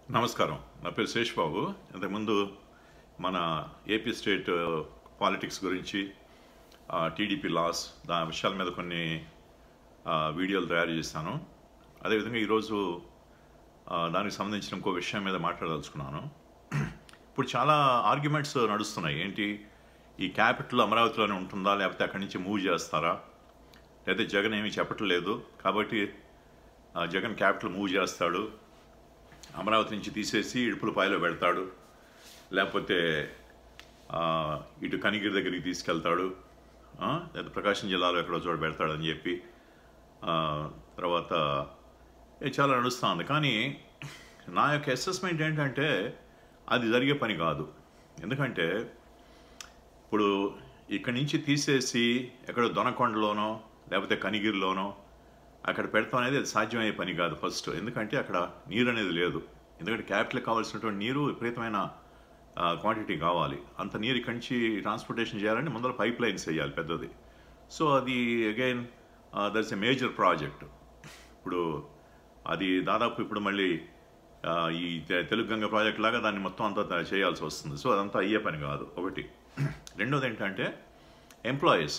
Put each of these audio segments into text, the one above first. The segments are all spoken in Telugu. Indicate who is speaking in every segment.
Speaker 1: నమస్కారం నా పేరు శేష్ బాబు ఇంతకుముందు మన ఏపీ స్టేట్ పాలిటిక్స్ గురించి టీడీపీ లాస్ దాని విషయాల మీద కొన్ని ఆ, వీడియోలు తయారు చేశాను అదేవిధంగా ఈరోజు ఆ, దానికి సంబంధించిన ఇంకో విషయం మీద మాట్లాడదలుచుకున్నాను ఇప్పుడు చాలా ఆర్గ్యుమెంట్స్ నడుస్తున్నాయి ఏంటి ఈ క్యాపిటల్ అమరావతిలోనే ఉంటుందా లేకపోతే అక్కడి నుంచి మూవ్ చేస్తారా లేకపోతే జగన్ ఏమీ చెప్పట్లేదు కాబట్టి ఆ, జగన్ క్యాపిటల్ మూవ్ చేస్తాడు అమరావతి నుంచి తీసేసి ఇడుపులపాయలో పెడతాడు లేకపోతే ఆ, ఇటు కనిగిరి దగ్గరికి తీసుకెళ్తాడు ఆ, లేదా ప్రకాశం జిల్లాలో ఎక్కడో చోట పెడతాడని చెప్పి ఆ, తర్వాత ఇది చాలా నడుస్తూ ఉంది కానీ నా యొక్క అసెస్మెంట్ ఏంటంటే అది జరిగే పని కాదు ఎందుకంటే ఇప్పుడు ఇక్కడి నుంచి తీసేసి ఎక్కడో దొనకొండలోనో లేకపోతే కనిగిరిలోనో అక్కడ పెడతాం అనేది అది సాధ్యమయ్యే పని కాదు ఫస్ట్ ఎందుకంటే అక్కడ నీరు అనేది లేదు ఎందుకంటే క్యాపిటల్ కావాల్సినటువంటి నీరు విపరీతమైన క్వాంటిటీ కావాలి అంత నీరు ఇక్కడి నుంచి ట్రాన్స్పోర్టేషన్ చేయాలంటే ముందర పైప్ లైన్స్ వేయాలి పెద్దది సో అది again that's a major project ఇప్పుడు అది దాదాపు ఇప్పుడు మళ్ళీ ఆ, ఈ తె- తెలుగు గంగ ప్రాజెక్ట్ లాగా దాన్ని మొత్తం అంతా త- చేయాల్సి వస్తుంది సో అదంతా అయ్యే పని కాదు ఒకటి రెండోది ఏంటంటే ఎంప్లాయీస్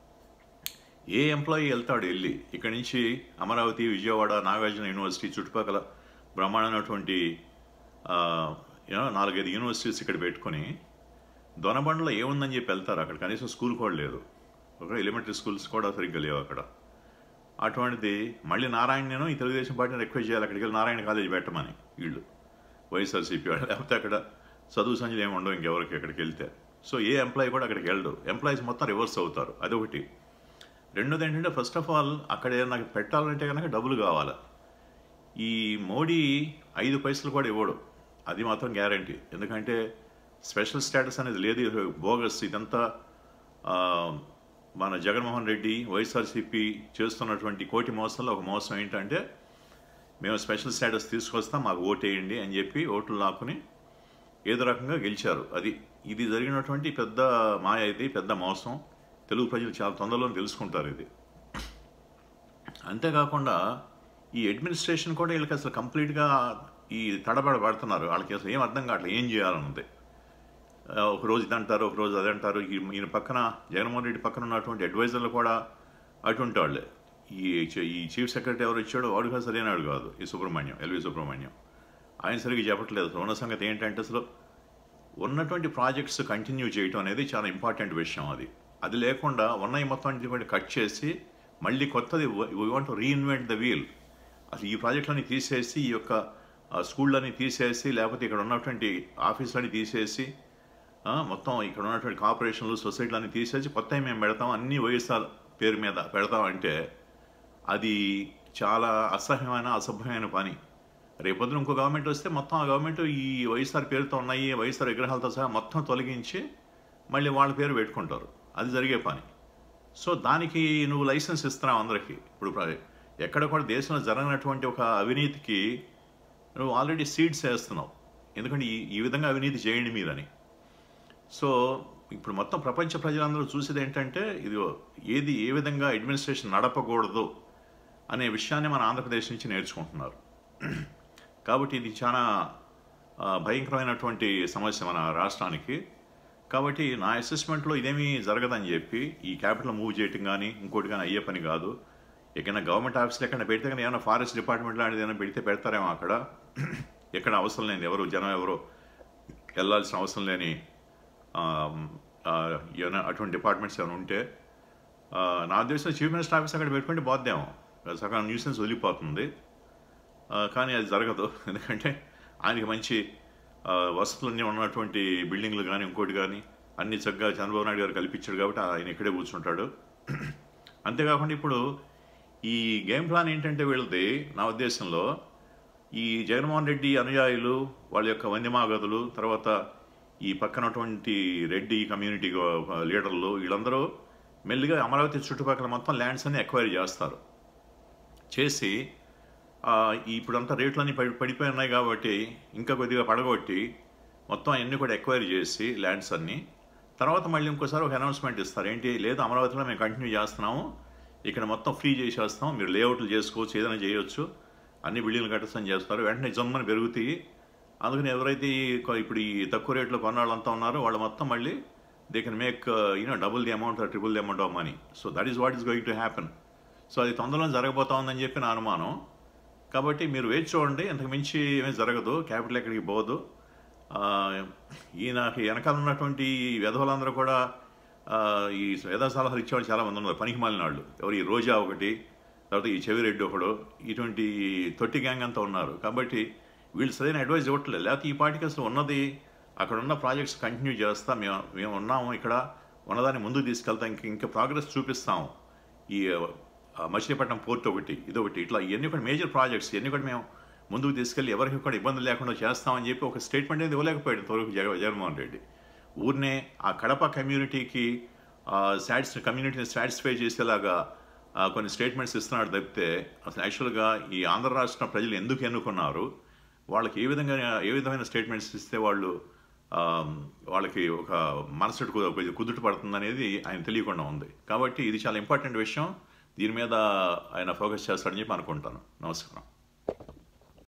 Speaker 1: ఏ ఎంప్లాయీ వెళ్తాడు వెళ్ళి ఇక్కడి నుంచి అమరావతి విజయవాడ నాగార్జున యూనివర్సిటీ చుట్టుపక్కల బ్రహ్మాండమైనటువంటి ఆ, you know, నాలుగైదు యూనివర్సిటీస్ ఇక్కడ పెట్టుకొని దొనబండలో ఏముందని చెప్పి వెళ్తారు అక్కడ కనీసం స్కూల్ కూడా లేదు ఒక ఎలిమెంటరీ స్కూల్స్ కూడా సరిగ్గా లేవు అక్కడ అటువంటిది మళ్ళీ నారాయణ నేను ఈ తెలుగుదేశం పార్టీని రిక్వెస్ట్ చేయాలి అక్కడికి వెళ్ళి నారాయణ కాలేజ్ పెట్టమని వీళ్ళు వైఎస్ఆర్సీపీ వాళ్ళు లేకపోతే అక్కడ చదువు సంజలు ఏమి ఉండవు ఇంకెవరికి అక్కడికి వెళ్తే సో ఏ ఎంప్లాయీ కూడా అక్కడికి వెళ్ళడు ఎంప్లాయీస్ మొత్తం రివర్స్ అవుతారు అదొకటి రెండోది ఏంటంటే ఫస్ట్ ఆఫ్ ఆల్ అక్కడ ఏదైనా పెట్టాలంటే కనుక డబ్బులు కావాలి ఈ మోడీ ఐదు పైసలు కూడా ఇవ్వడు అది మాత్రం గ్యారంటీ ఎందుకంటే స్పెషల్ స్టేటస్ అనేది లేదు ఇది బోగస్ ఇదంతా ఆ, మన జగన్మోహన్ రెడ్డి వైఎస్ఆర్సీపీ చేస్తున్నటువంటి కోటి మోసంలో ఒక మోసం ఏంటంటే మేము స్పెషల్ స్టేటస్ తీసుకొస్తాం మాకు ఓటేయండి అని చెప్పి ఓట్లు లాక్కుని ఏదో రకంగా గెలిచారు అది ఇది జరిగినటువంటి పెద్ద మాయ ఇది పెద్ద మోసం తెలుగు ప్రజలు చాలా తొందరలో తెలుసుకుంటారు ఇది అంతేకాకుండా ఈ అడ్మినిస్ట్రేషన్ కూడా వీళ్ళకి అసలు కంప్లీట్గా ఈ తడబడ పడుతున్నారు వాళ్ళకి అసలు ఏం అర్థం కావట్లేదు ఏం చేయాలన్నది ఆ, ఒక రోజు ఇది అంటారు ఒక రోజు అది అంటారు ఈ- ఈయన పక్కన జగన్మోహన్ రెడ్డి పక్కన ఉన్నటువంటి అడ్వైజర్లు కూడా అటువంటి వాళ్ళే ఈ చీ- ఈ చీఫ్ సెక్రటరీ ఎవరు ఇచ్చాడో వాడు కూడా సరైనడు కాదు ఈ సుబ్రహ్మణ్యం ఎల్వి సుబ్రహ్మణ్యం ఆయన సరిగ్గా చెప్పట్లేదు అసలు ఉన్న సంగతి ఏంటంటే అసలు ఉన్నటువంటి ప్రాజెక్ట్స్ కంటిన్యూ చేయటం అనేది చాలా ఇంపార్టెంట్ విషయం అది అది లేకుండా ఉన్నవి మొత్తం అన్నిటి కూడా కట్ చేసి మళ్ళీ కొత్తది we want reinvent the wheel అసలు ఈ ప్రాజెక్టులని తీసేసి ఈ యొక్క ఆ, స్కూళ్ళని తీసేసి లేకపోతే ఇక్కడ ఉన్నటువంటి ఆఫీసులని తీసేసి ఆ, మొత్తం ఇక్కడ ఉన్నటువంటి కార్పొరేషన్లు సొసైటీలన్నీ తీసేసి కొత్తవి మేము పెడతాం అన్ని వైఎస్ఆర్ పేరు మీద పెడతామంటే అది చాలా అసహ్యమైన అసభ్యమైన పని రేపొద్దున ఇంకో గవర్నమెంట్ వస్తే మొత్తం ఆ గవర్నమెంట్ ఈ వైఎస్ఆర్ పేరుతో ఉన్నాయి వైఎస్ఆర్ విగ్రహాలతో సహా మొత్తం తొలగించి మళ్ళీ వాళ్ళ పేరు పెట్టుకుంటారు అది జరిగే పని సో దానికి నువ్వు లైసెన్స్ ఇస్తున్నావు అందరికీ ఇప్పుడు ప్ర- ఎక్కడ కూడా దేశంలో జరగనటువంటి ఒక అవినీతికి నువ్వు ఆల్రెడీ సీడ్స్ వేస్తున్నావు ఎందుకంటే ఈ ఈ విధంగా అవినీతి చేయండి మీరని సో ఇప్పుడు మొత్తం ప్రపంచ ప్రజలందరూ చూసేది ఏంటంటే ఇది ఏది ఏ విధంగా అడ్మినిస్ట్రేషన్ నడపకూడదు అనే విషయాన్ని మన ఆంధ్రప్రదేశ్ నుంచి నేర్చుకుంటున్నారు కాబట్టి ఇది చాలా ఆ, భయంకరమైనటువంటి సమస్య మన రాష్ట్రానికి కాబట్టి నా అసెస్మెంట్లో ఇదేమీ జరగదని చెప్పి ఈ క్యాపిటల్ మూవ్ చేయటం కానీ ఇంకోటి కానీ అయ్యే పని కాదు ఎక్కడైనా గవర్నమెంట్ ఆఫీస్లో ఎక్కడ పెడితే కానీ ఏమైనా ఫారెస్ట్ డిపార్ట్మెంట్ లాంటిది ఏమైనా పెడితే పెడతారేమో అక్కడ ఎక్కడ అవసరం లేని ఎవరు జనం ఎవరు వెళ్ళాల్సిన అవసరం లేని ఆ, ఆ, ఏమైనా అటువంటి డిపార్ట్మెంట్స్ ఏమైనా ఉంటే ఆ, నా ఉద్దేశం చీఫ్ మినిస్టర్ ఆఫీస్ అక్కడ పెట్టుకుంటే బాధ్యమో సగం న్యూసెన్స్ వదిలిపోతుంది ఆ, కానీ అది జరగదు ఎందుకంటే ఆయనకి మంచి ఆ, వసతులన్నీ ఉన్నటువంటి బిల్డింగ్లు కానీ ఇంకోటి కానీ అన్ని చక్కగా చంద్రబాబు నాయుడు గారు కల్పించాడు కాబట్టి ఆయన ఇక్కడే కూర్చుంటాడు అంతేకాకుండా ఇప్పుడు ఈ గేమ్ ప్లాన్ ఏంటంటే వీళ్ళది నా ఉద్దేశంలో ఈ జగన్మోహన్ రెడ్డి అనుయాయులు వాళ్ళ యొక్క వందిమాగదులు తర్వాత ఈ పక్కనటువంటి రెడ్డి కమ్యూనిటీ లీడర్లు వీళ్ళందరూ మెల్లిగా అమరావతి చుట్టుపక్కల మొత్తం ల్యాండ్స్ అన్ని ఎక్వైర్ చేస్తారు చేసి ఆ, ఈ ఇప్పుడంతా రేట్లన్నీ పడి పడిపోయి ఉన్నాయి కాబట్టి ఇంకా కొద్దిగా పడగొట్టి మొత్తం అన్నీ కూడా ఎక్వైర్ చేసి ల్యాండ్స్ అన్నీ తర్వాత మళ్ళీ ఇంకోసారి ఒక అనౌన్స్మెంట్ ఇస్తారు ఏంటి లేదు అమరావతిలో మేము కంటిన్యూ చేస్తున్నాము ఇక్కడ మొత్తం ఫ్రీ చేసేస్తాం మీరు లేఅవుట్లు చేసుకోవచ్చు ఏదైనా చేయొచ్చు అన్ని బిల్డింగ్లు కట్టేస్తాం చేస్తారు వెంటనే జమ్మని పెరుగుతాయి అందుకని ఎవరైతే ఈ కొ- ఇప్పుడు ఈ తక్కువ రేట్లో కొన్నాళ్ళంతా ఉన్నారో వాళ్ళు మొత్తం మళ్ళీ they can make you know double the amount triple the amount of money so that is what is going to happen so అది తొందరలో జరగబోతా ఉందని చెప్పి నా అనుమానం కాబట్టి మీరు వేచి చూడండి ఇంతకు మించి ఏమీ జరగదు క్యాపిటల్ ఎక్కడికి పోదు ఆ, ఈయనకి వెనకాల ఉన్నటువంటి ఈ విధవలందరూ కూడా ఆ, ఈ వేద సలహాలు ఇచ్చేవాళ్ళు చాలా మంది ఉన్నారు పనికి మాలిన వాళ్ళు ఎవరు ఈ రోజా ఒకటి తర్వాత ఈ చెవిరెడ్డి ఒకడు ఇటువంటి తొట్టి గ్యాంగ్ అంతా ఉన్నారు కాబట్టి వీళ్ళు సరైన అడ్వైజ్ ఇవ్వట్లేదు లేకపోతే ఈ పార్టీకి అసలు ఉన్నది అక్కడ ఉన్న ప్రాజెక్ట్స్ కంటిన్యూ చేస్తా మేము మేము ఉన్నాము ఇక్కడ ఉన్నదాన్ని ముందుకు తీసుకెళ్తాం ఇంక ఇంకా ప్రోగ్రెస్ చూపిస్తాం ఈ ఆ, మచిలీపట్నం పోర్ట్ ఒకటి ఇదొకటి ఇట్లా ఇవన్నీ కూడా మేజర్ ప్రాజెక్ట్స్ ఇవన్నీ కూడా మేము ముందుకు తీసుకెళ్ళి ఎవరికి కూడా ఇబ్బంది లేకుండా చేస్తామని చెప్పి ఒక స్టేట్మెంట్ అనేది ఇవ్వలేకపోయాడు ఇంతవరకు జగ జగన్మోహన్ రెడ్డి ఊరినే ఆ కడప కమ్యూనిటీకి సాటిస్ కమ్యూనిటీని సాటిస్ఫై చేసేలాగా ఆ, కొన్ని స్టేట్మెంట్స్ ఇస్తున్నాడు తప్పితే అసలు యాక్చువల్గా ఈ ఆంధ్ర రాష్ట్ర ప్రజలు ఎందుకు ఎన్నుకున్నారు వాళ్ళకి ఏ విధంగా ఏ విధమైన స్టేట్మెంట్స్ ఇస్తే వాళ్ళు ఆ, వాళ్ళకి ఒక మనసుకు కొద్దిగా కుదుట పడుతుంది అనేది ఆయన తెలియకుండా ఉంది కాబట్టి ఇది చాలా ఇంపార్టెంట్ విషయం దీని మీద ఆయన ఫోకస్ చేస్తాడని చెప్పి అనుకుంటాను నమస్కారం